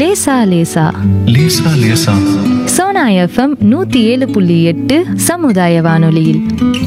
லேசா லேசா லேசா லேசா சோனா எஃப்எம் நூத்தி ஏழு புள்ளி எட்டு சமுதாய வானொலியில்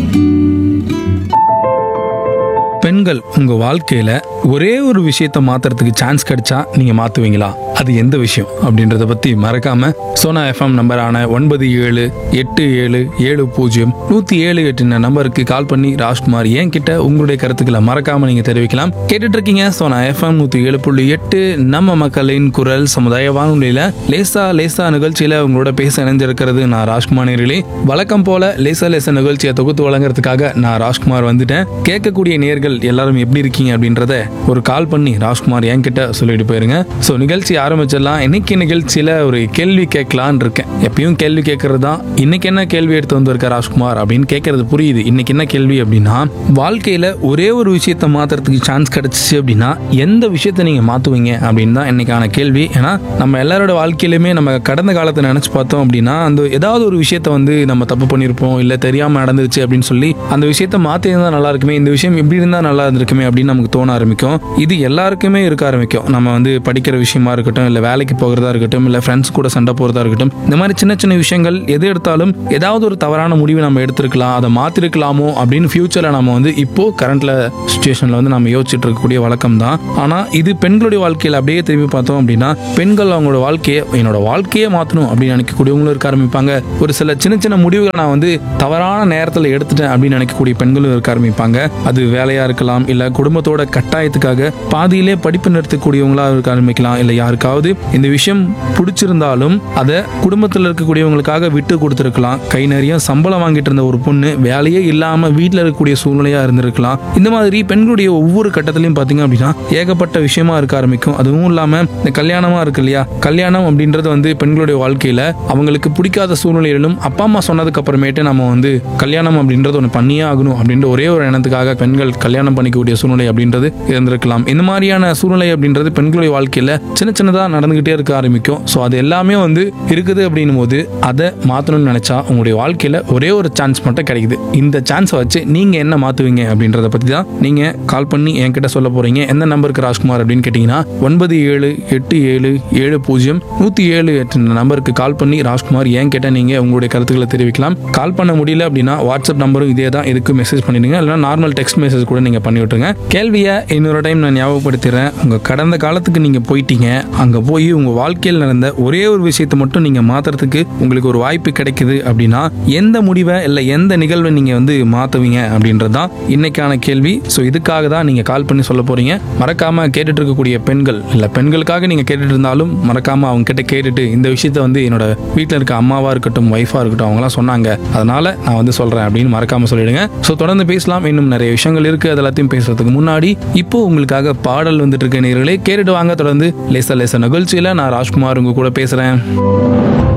பெண்கள் உங்க வாழ்க்கையில ஒரே ஒரு விஷயத்த மாத்துறதுக்கு சான்ஸ் கிடைச்சா நீங்க மாத்துவீங்களா அது எந்த விஷயம் அப்படின்றத பத்தி மறக்காம சோனா எஃப்எம் நம்பரான ஒன்பது ஏழு எட்டு ஏழு ஏழு பூஜ்ஜியம் நூத்தி ஏழு எட்டு நம்பருக்கு கால் பண்ணி ராஜ்குமார் என் கிட்ட உங்களுடைய கருத்துக்களை மறக்காம நீங்க தெரிவிக்கலாம் கேட்டுட்டு இருக்கீங்க சோனா எஃப்எம் நூத்தி ஏழு புள்ளி எட்டு நம்ம மக்களின் குரல் சமுதாய வானொலியில லேசா லேசா நிகழ்ச்சியில உங்களோட பேச இணைஞ்சிருக்கிறது நான் ராஜ்குமார் நேரிலே வழக்கம் போல லேசா லேசா நிகழ்ச்சியை தொகுத்து வழங்குறதுக்காக நான் ராஜ்குமார் வந்துட்டேன் கேட்கக்கூடிய நேர்கள் எல்லாரும் எப்படி இருக்கீங்க அப்படின்றத ஒரு கால் பண்ணி ராஜ்குமார் என்கிட்ட சொல்லிட்டு போயிருங்க ஸோ நிகழ்ச்சி ஆரம்பிச்சிடலாம் இன்னைக்கு நிகழ்ச்சியில ஒரு கேள்வி கேட்கலான்னு இருக்கேன் எப்பயும் கேள்வி கேட்கறது தான் இன்னைக்கு என்ன கேள்வி எடுத்து வந்திருக்க ராஜ்குமார் அப்படின்னு கேட்கறது புரியுது இன்னைக்கு என்ன கேள்வி அப்படின்னா வாழ்க்கையில ஒரே ஒரு விஷயத்த மாத்துறதுக்கு சான்ஸ் கிடைச்சிச்சு அப்படின்னா எந்த விஷயத்த நீங்க மாத்துவீங்க அப்படின்னு தான் இன்னைக்கான கேள்வி ஏன்னா நம்ம எல்லாரோட வாழ்க்கையிலுமே நம்ம கடந்த காலத்தை நினைச்சு பார்த்தோம் அப்படின்னா அந்த ஏதாவது ஒரு விஷயத்த வந்து நம்ம தப்பு பண்ணியிருப்போம் இல்ல தெரியாம நடந்துருச்சு அப்படின்னு சொல்லி அந்த விஷயத்த மாத்தி இருந்தா நல்லா இருக்குமே இந்த விஷயம் இப்படி இருந்தா நல்லா இருந்திருக்குமே அப்படின்னு நமக்கு தோண ஆரம்பிக்கும் இது எல்லாருக்குமே இருக்க ஆரம்பிக்கும் நம்ம வந்து படிக்கிற விஷயமா இருக்கட்டும் இல்ல வேலைக்கு போகிறதா இருக்கட்டும் இல்ல ஃப்ரெண்ட்ஸ் கூட சண்டை போறதா இருக்கட்டும் இந்த மாதிரி சின்ன சின்ன விஷயங்கள் எது எடுத்தாலும் ஏதாவது ஒரு தவறான முடிவு நம்ம எடுத்திருக்கலாம் அதை மாத்திருக்கலாமோ அப்படின்னு ஃபியூச்சர்ல நம்ம வந்து இப்போ கரண்ட்ல சுச்சுவேஷன்ல வந்து நம்ம யோசிச்சுட்டு இருக்கக்கூடிய வழக்கம் தான் ஆனா இது பெண்களுடைய வாழ்க்கையில அப்படியே திரும்பி பார்த்தோம் அப்படின்னா பெண்கள் அவங்களோட வாழ்க்கையை என்னோட வாழ்க்கையே மாத்தணும் அப்படின்னு நினைக்கக்கூடியவங்களும் இருக்க ஆரம்பிப்பாங்க ஒரு சில சின்ன சின்ன முடிவுகளை நான் வந்து தவறான நேரத்தில் எடுத்துட்டேன் அப்படின்னு நினைக்கக்கூடிய பெண்களும் இருக்க ஆரம்பிப்பாங்க அது வேலையா இருக்கலாம் இல்ல குடும்பத்தோட கட்டாயத்துக்காக பாதியிலே படிப்பு நிறுத்தக்கூடியவங்களா இருக்க ஆரம்பிக்கலாம் இல்ல யாருக்காவது இந்த விஷயம் பிடிச்சிருந்தாலும் அதை குடும்பத்தில் இருக்கக்கூடியவங்களுக்காக விட்டு கொடுத்துருக்கலாம் கை நிறைய சம்பளம் வாங்கிட்டு இருந்த ஒரு பொண்ணு வேலையே இல்லாம வீட்டில் இருக்கக்கூடிய சூழ்நிலையா இருந்திருக்கலாம் இந்த மாதிரி பெண்களுடைய ஒவ்வொரு கட்டத்திலையும் பாத்தீங்க அப்படின்னா ஏகப்பட்ட விஷயமா இருக்க ஆரம்பிக்கும் அதுவும் இல்லாம இந்த கல்யாணமா இருக்கு இல்லையா கல்யாணம் அப்படின்றது வந்து பெண்களுடைய வாழ்க்கையில அவங்களுக்கு பிடிக்காத சூழ்நிலையிலும் அப்பா அம்மா சொன்னதுக்கு அப்புறமேட்டு நம்ம வந்து கல்யாணம் அப்படின்றது ஒன்று பண்ணியே ஆகணும் அப்படின்ற ஒரே ஒரு எண்ணத்துக்காக பெண்கள் கல்யாணம் பண்ணிக்கக்கூடிய சூழ்நிலை அப்படின்றது இருந்திருக்கலாம் இந்த மாதிரியான சூழ்நிலை அப்படின்றது பெண்களுடைய வாழ்க்கையில சின்ன சின்னதா நடந்துகிட்டே இருக்க ஆரம்பிக்கும் ஸோ அது எல்லாமே வந்து இருக்குது அப்படின்னும் போது அதை மாற்றணும்னு நினைச்சா உங்களுடைய வாழ்க்கையில ஒரே ஒரு சான்ஸ் மட்டும் கிடைக்குது இந்த சான்ஸை வச்சு நீங்க என்ன மாத்துவீங்க அப்படின்றத பத்தி தான் நீங்க கால் பண்ணி என்கிட்ட சொல்ல போறீங்க எந்த நம்பருக்கு ராஜ்குமார் அப்படின்னு கேட்டீங்கன்னா ஒன்பது ஏழு எட்டு ஏழு ஏழு பூஜ்ஜியம் நூத்தி ஏழு எட்டு நம்பருக்கு கால் பண்ணி ராஜ்குமார் ஏன் கேட்ட நீங்க உங்களுடைய கருத்துக்களை தெரிவிக்கலாம் கால் பண்ண முடியல அப்படின்னா வாட்ஸ்அப் நம்பரும் இதே தான் இதுக்கு மெசேஜ் பண்ணிடுங்க இல்லைனா நார்மல் டெக்ஸ்ட் மெசேஜ் கூட நீங்க பண்ணி விட்டுருங்க கேள்வியை இன்னொரு டைம் நான் ஞாபகப்படுத்திடுறேன் உங்க கடந்த காலத்துக்கு நீங்க போயிட்டீங்க அங்க போய் உங்க வாழ்க்கையில் நடந்த ஒரே ஒரு விஷயத்தை மட்டும் நீங்க மாத்துறதுக்கு உங்களுக்கு ஒரு வாய்ப்பு கிடைக்குது அப்படின்னா எந்த முடிவை இல்லை எந்த நிகழ்வை நீங்க வந்து மாத்துவீங்க அப்படின்றது தான் இன்னைக்கான கேள்வி ஸோ இதுக்காக தான் நீங்க கால் பண்ணி சொல்ல போறீங்க மறக்காம கேட்டுட்டு இருக்கக்கூடிய பெண்கள் இல்ல பெண்களுக்காக நீங்க கேட்டுட்டு இருந்தாலும் மறக்காம அவங்க கிட்ட கேட்டுட்டு இந்த விஷயத்த வந்து என்னோட வீட்டில் இருக்க அம்மாவா இருக்கட்டும் ஒய்ஃபா இருக்கட்டும் அவங்களாம் சொன்னாங்க அதனால நான் வந்து சொல்றேன் அப்படின்னு மறக்காம சொல்லிடுங்க ஸோ தொடர்ந்து பேசலாம் இன்னும் நிறைய விஷயங்கள் இருக்கு அது எல்லாத்தையும் பேசுறதுக்கு முன்னாடி இப்போ உங்களுக்காக பாடல் வந்துட்டு இருக்க நேர்களே கேட்டுட்டு வாங்க தொடர்ந்து லேசா லேசா நிகழ்ச்சியில நான் ராஜ்குமார் உங்க கூட பேசுறேன்